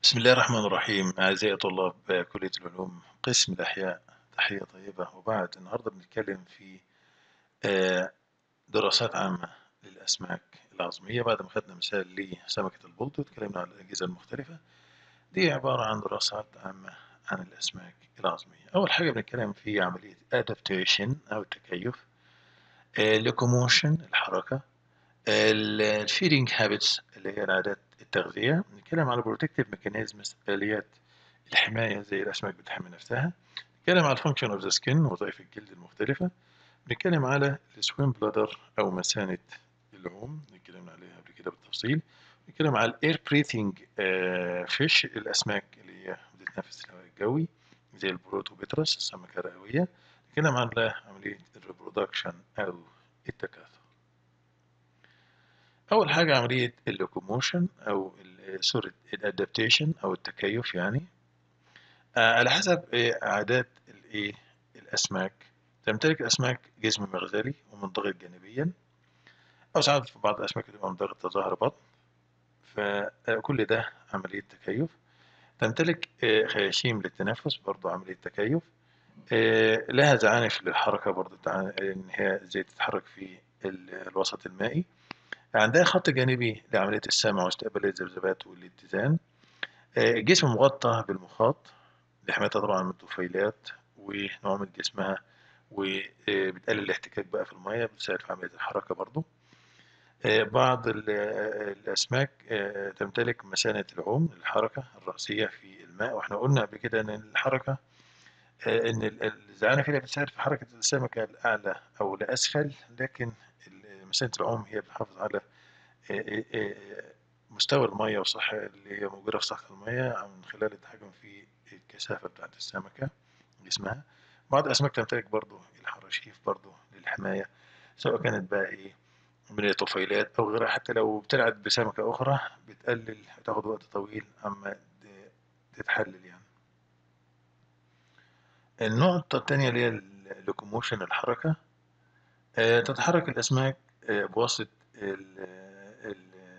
بسم الله الرحمن الرحيم أعزائي طلاب كلية العلوم قسم الأحياء تحية طيبة وبعد النهاردة بنتكلم في آه، دراسات عامة للأسماك العظمية بعد ما خدنا مثال لسمكة البلطي وتكلمنا عن الأجهزة المختلفة دي عبارة عن دراسات عامة عن الأسماك العظمية أول حاجة بنتكلم في عملية adaptation أو التكيف locomotion الحركة الفيدنج هابتس اللي هي العادات التغذية بنتكلم على بروتكتيف ميكانيزمز آليات الحماية زي الأسماك بتحمي نفسها بنتكلم على الفانكشن اوف ذا سكين وظائف الجلد المختلفة بنتكلم على السويم بلادر أو مثانة العوم اتكلمنا عليها قبل كده بالتفصيل بنتكلم على الاير بريثنج فيش الأسماك اللي هي بتتنفس الهواء الجوي زي البروتوبيترس السمكة الرئوية نتكلم على عملية الريبرودكشن أو التكاثر أول حاجة عملية اللوكوموشن أو سوري الأدابتيشن أو التكيف يعني آه على حسب إيه عادات الإيه الأسماك تمتلك الأسماك جسم مغزلي ومنضغط جانبيا أو ساعات في بعض الأسماك تبقى منضغطة ظهر بطن فكل ده عملية تكيف تمتلك آه خياشيم للتنفس برضو عملية تكيف آه لها زعانف للحركة برضو إن هي إزاي تتحرك في الوسط المائي عندها خط جانبي لعملية السمع واستقبال الذبذبات والاتزان الجسم مغطى بالمخاط لحمايتها طبعا من الطفيلات ونوع من جسمها وبتقلل الاحتكاك بقى في المية بتساعد في عملية الحركة برضو بعض الأسماك تمتلك مثانة العوم الحركة الرأسية في الماء واحنا قلنا قبل كده إن الحركة إن الزعانف هي بتساعد في حركة السمكة الأعلى أو لأسفل لكن مثانة العوم هي بتحافظ على مستوى المية والصحة اللي هي موجودة في سطح المية من خلال التحكم في الكثافة بتاعت السمكة جسمها بعض الأسماك تمتلك برضو الحراشيف برضو للحماية سواء كانت بقى إيه من الطفيلات أو غيرها حتى لو ابتلعت بسمكة أخرى بتقلل هتاخد وقت طويل أما تتحلل يعني النقطة التانية اللي هي اللوكوموشن الحركة تتحرك الأسماك بواسطة ال ال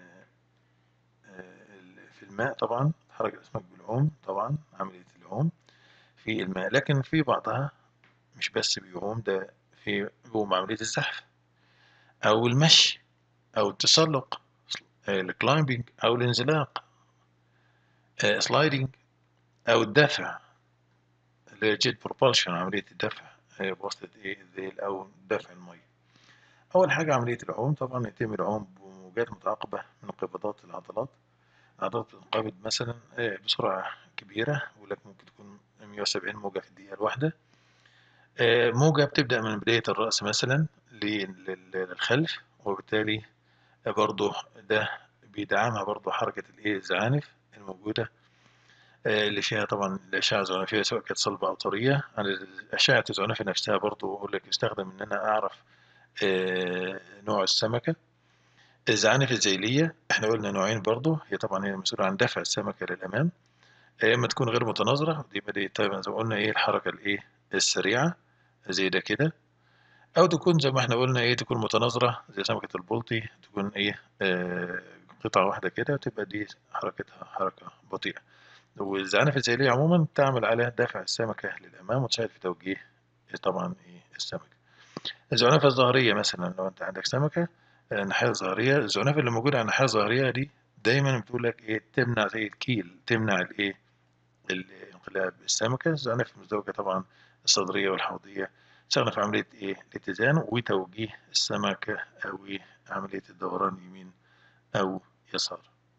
في الماء طبعا تحرك الأسماك بالعوم طبعا عملية العوم في الماء لكن في بعضها مش بس بيعوم ده في بيقوم عملية الزحف أو المشي أو التسلق الكلايمبينج أو الانزلاق سلايدنج أو الدفع اللي هي جيت بروبالشن عملية الدفع بواسطة إيه الذيل أو دفع المية أول حاجة عملية العوم طبعا يتم العوم بموجات متعاقبة من انقباضات العضلات العضلات بتنقبض مثلا بسرعة كبيرة ولك ممكن تكون 170 موجة في الدقيقة الواحدة موجة بتبدأ من بداية الرأس مثلا للخلف وبالتالي برضه ده بيدعمها برضه حركة الإيه الزعانف الموجودة اللي فيها طبعا الأشعة الزعنفية سواء كانت صلبة أو طرية عن أشعة الزعنفة نفسها برضه أقول لك يستخدم إن أنا أعرف نوع السمكة الزعانف الذيلية احنا قلنا نوعين برضو هي طبعا هي مسؤولة عن دفع السمكة للأمام يا إما تكون غير متناظرة دي بدي طيب زي ما قلنا إيه الحركة الإيه السريعة زي ده كده أو تكون زي ما احنا قلنا إيه تكون متناظرة زي سمكة البلطي تكون إيه آه قطعة واحدة كده وتبقى دي حركتها حركة بطيئة والزعانف الذيلية عموما تعمل على دفع السمكة للأمام وتساعد في توجيه طبعا إيه السمكة الزعنفة الظهرية مثلا لو أنت عندك سمكة الناحية الظهرية الزعنفة اللي موجودة على الناحية الظهرية دي دايما بتقول لك إيه تمنع زي الكيل تمنع الإيه الانقلاب السمكة الزعنفة المزدوجة طبعا الصدرية والحوضية تستخدم في عملية إيه الاتزان وتوجيه السمكة أو عملية الدوران يمين أو يسار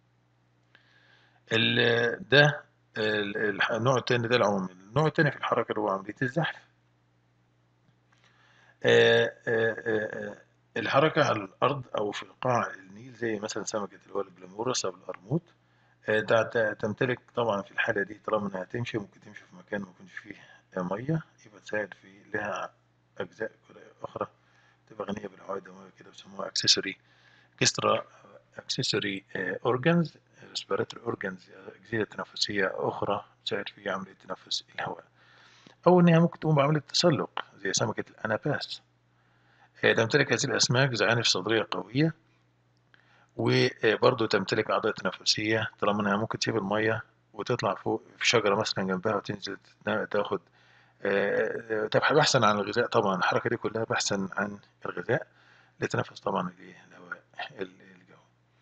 ده النوع الثاني ده العمومي النوع الثاني في الحركة اللي هو عملية الزحف آآ آآ الحركة على الأرض أو في قاع النيل زي مثلا سمكة اللي هو الجلامورس أو القرموط تمتلك طبعا في الحالة دي طالما إنها تمشي ممكن تمشي في مكان ما يكونش فيه مية يبقى تساعد في لها أجزاء أخرى تبقى غنية بالعوائد الدموية كده بيسموها أكسسوري إكسترا أكسسوري أورجانز ريسبيراتوري أورجانز أجزاء تنفسية أخرى تساعد في عملية تنفس الهواء أو إنها ممكن تقوم بعملية تسلق زي سمكة الأناباس تمتلك هذه الأسماك زعانف صدرية قوية وبرضه تمتلك أعضاء تنفسية طالما إنها ممكن تسيب المية وتطلع فوق في شجرة مثلا جنبها وتنزل تنا- تاخد آه، طب بحثا عن الغذاء طبعا الحركة دي كلها بحثا عن الغذاء لتنفس طبعا الايه الهواء ال- الجو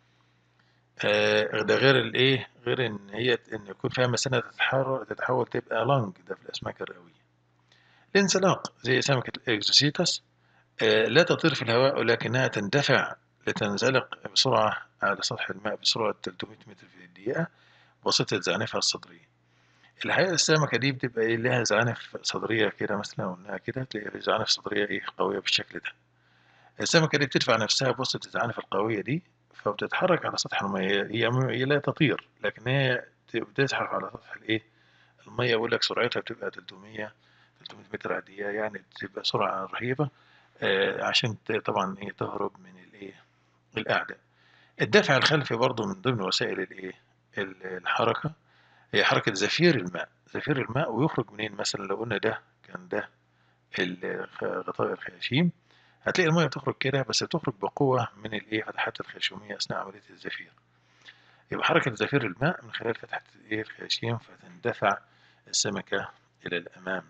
آه، ده غير الايه غير ان هي ان يكون فيها مثانه تتحرك تتحول تبقى لانج ده في الاسماك الرئويه الانزلاق زي سمكه الاكزوسيتس آه، لا تطير في الهواء ولكنها تندفع لتنزلق بسرعه على سطح الماء بسرعه 300 متر في الدقيقه بواسطه زعنفها الصدريه الحقيقه السمكه دي بتبقى ايه لها زعانف صدريه كده مثلا قلناها كده تلاقي زعانف صدريه ايه قويه بالشكل ده السمكة دي بتدفع نفسها بواسطة الزعانف القوية دي فبتتحرك على سطح المية هي هي لا تطير لكن هي بتزحف على سطح الايه المية بيقول لك سرعتها بتبقى 300 300 متر على الدقيقة يعني بتبقى سرعة رهيبة آه، عشان ت- طبعا ايه تهرب من الايه الأعداء الدفع الخلفي برضو من ضمن وسائل الايه ال- الحركة هي حركة زفير الماء زفير الماء ويخرج منين مثلا لو قلنا ده كان ده الخ- غطاء الخياشيم هتلاقي المية بتخرج كده بس بتخرج بقوة من الايه فتحات الخيشومية أثناء عملية الزفير يبقى حركة زفير الماء من خلال فتحة الايه الخياشيم فتندفع السمكة إلى الأمام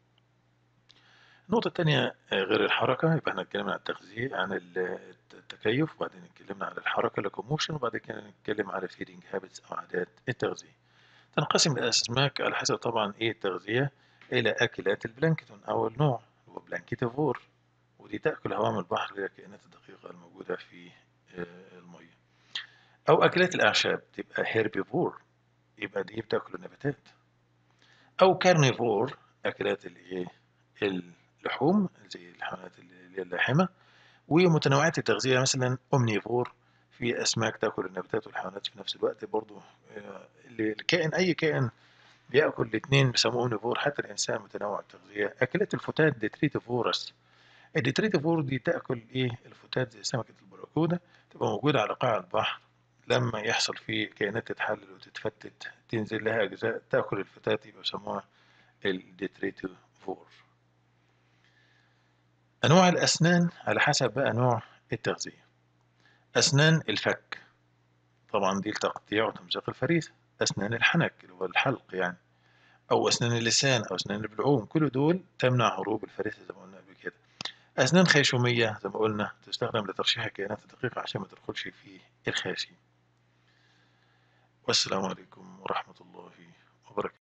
النقطة التانية آه، غير الحركة يبقى احنا اتكلمنا عن التغذية عن ال- التكيف وبعدين اتكلمنا عن الحركة لوكوموشن وبعد كده نتكلم على الفيدنج هابتس أو عادات التغذية تنقسم الأسماك على حسب طبعا إيه التغذية إلى أكلات البلانكتون أول نوع هو بلانكيتيفور ودي تأكل هوام البحر اللي هي الكائنات الدقيقة الموجودة في آه، المية أو أكلات الأعشاب تبقى هيربيفور يبقى دي بتاكل النباتات أو كارنيفور أكلات الإيه اللحوم زي الحيوانات اللي هي اللاحمة ومتنوعات التغذية مثلا أومنيفور في أسماك تأكل النباتات والحيوانات في نفس الوقت برضو آه، الكائن أي كائن بياكل الاثنين بيسموه اومنيفور حتى الإنسان متنوع التغذية أكلات الفتات ديتريتيفورس الديتريتيفور دي تأكل إيه الفتات زي سمكة البراكودا تبقى موجودة على قاع البحر لما يحصل فيه كائنات تتحلل وتتفتت تنزل لها أجزاء تأكل الفتات يبقى يسموها الديتريتيفور أنواع الأسنان على حسب بقى نوع التغذية أسنان الفك طبعا دي التقطيع وتمزيق الفريسة أسنان الحنك اللي هو الحلق يعني أو أسنان اللسان أو أسنان البلعوم كل دول تمنع هروب الفريسة زي ما قلنا قبل كده أسنان خيشومية زي ما قلنا تستخدم لترشيح الكائنات الدقيقة عشان ما تدخلش في الخياشيم والسلام عليكم ورحمة الله وبركاته